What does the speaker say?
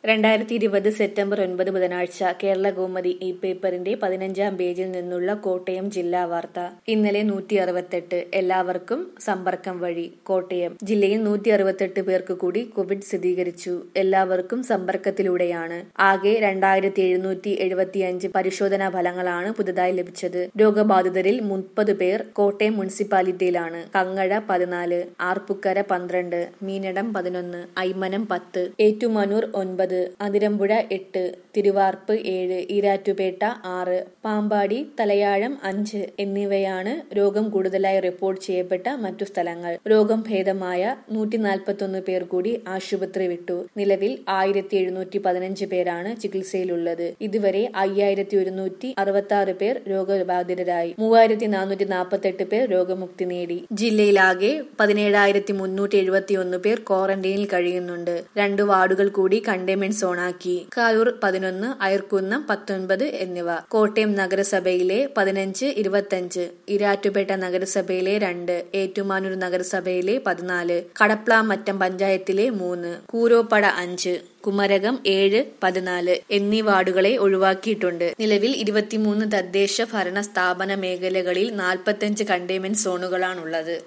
രണ്ടായിരത്തി ഇരുപത് സെപ്റ്റംബർ ഒൻപത് ബുധനാഴ്ച കേരള കൗമുദി ഈ പേപ്പറിന്റെ പതിനഞ്ചാം പേജിൽ നിന്നുള്ള കോട്ടയം ജില്ലാ വാർത്ത ഇന്നലെ നൂറ്റി അറുപത്തെട്ട് എല്ലാവർക്കും സമ്പർക്കം വഴി കോട്ടയം ജില്ലയിൽ നൂറ്റി അറുപത്തെട്ട് പേർക്ക് കൂടി കോവിഡ് സ്ഥിരീകരിച്ചു എല്ലാവർക്കും സമ്പർക്കത്തിലൂടെയാണ് ആകെ രണ്ടായിരത്തി എഴുന്നൂറ്റി എഴുപത്തിയഞ്ച് പരിശോധനാ ഫലങ്ങളാണ് പുതുതായി ലഭിച്ചത് രോഗബാധിതരിൽ മുപ്പത് പേർ കോട്ടയം മുനിസിപ്പാലിറ്റിയിലാണ് കങ്ങഴ പതിനാല് ആർപ്പുക്കര പന്ത്രണ്ട് മീനടം പതിനൊന്ന് ഐമനം പത്ത് ഏറ്റുമാനൂർ ഒൻപത് അതിരമ്പുഴ എട്ട് തിരുവാർപ്പ് ഏഴ് ഈരാറ്റുപേട്ട ആറ് പാമ്പാടി തലയാഴം അഞ്ച് എന്നിവയാണ് രോഗം കൂടുതലായി റിപ്പോർട്ട് ചെയ്യപ്പെട്ട മറ്റു സ്ഥലങ്ങൾ രോഗം ഭേദമായ നൂറ്റി നാൽപ്പത്തൊന്ന് പേർ കൂടി ആശുപത്രി വിട്ടു നിലവിൽ ആയിരത്തി എഴുന്നൂറ്റി പതിനഞ്ച് പേരാണ് ചികിത്സയിലുള്ളത് ഇതുവരെ അയ്യായിരത്തി ഒരുന്നൂറ്റി അറുപത്തി ആറ് പേർ രോഗബാധിതരായി മൂവായിരത്തി നാനൂറ്റി നാൽപ്പത്തെട്ട് പേർ രോഗമുക്തി നേടി ജില്ലയിലാകെ പതിനേഴായിരത്തി മുന്നൂറ്റി എഴുപത്തി ഒന്ന് പേർ ക്വാറന്റൈനിൽ കഴിയുന്നുണ്ട് രണ്ട് വാർഡുകൾ കൂടി കണ്ടെയ്ൻമെന്റ് സോണാക്കി കായൂർ പതിനൊന്ന് അയർക്കുന്നം പത്തൊൻപത് എന്നിവ കോട്ടയം നഗരസഭയിലെ പതിനഞ്ച് ഇരുപത്തഞ്ച് ഇരാറ്റുപേട്ട നഗരസഭയിലെ രണ്ട് ഏറ്റുമാനൂർ നഗരസഭയിലെ പതിനാല് കടപ്ലാമറ്റം പഞ്ചായത്തിലെ മൂന്ന് കൂരോപ്പട അഞ്ച് കുമരകം ഏഴ് പതിനാല് എന്നീ വാർഡുകളെ ഒഴിവാക്കിയിട്ടുണ്ട് നിലവിൽ ഇരുപത്തിമൂന്ന് തദ്ദേശ ഭരണ സ്ഥാപന മേഖലകളിൽ നാൽപ്പത്തഞ്ച് കണ്ടെയ്ൻമെന്റ് സോണുകളാണുള്ളത്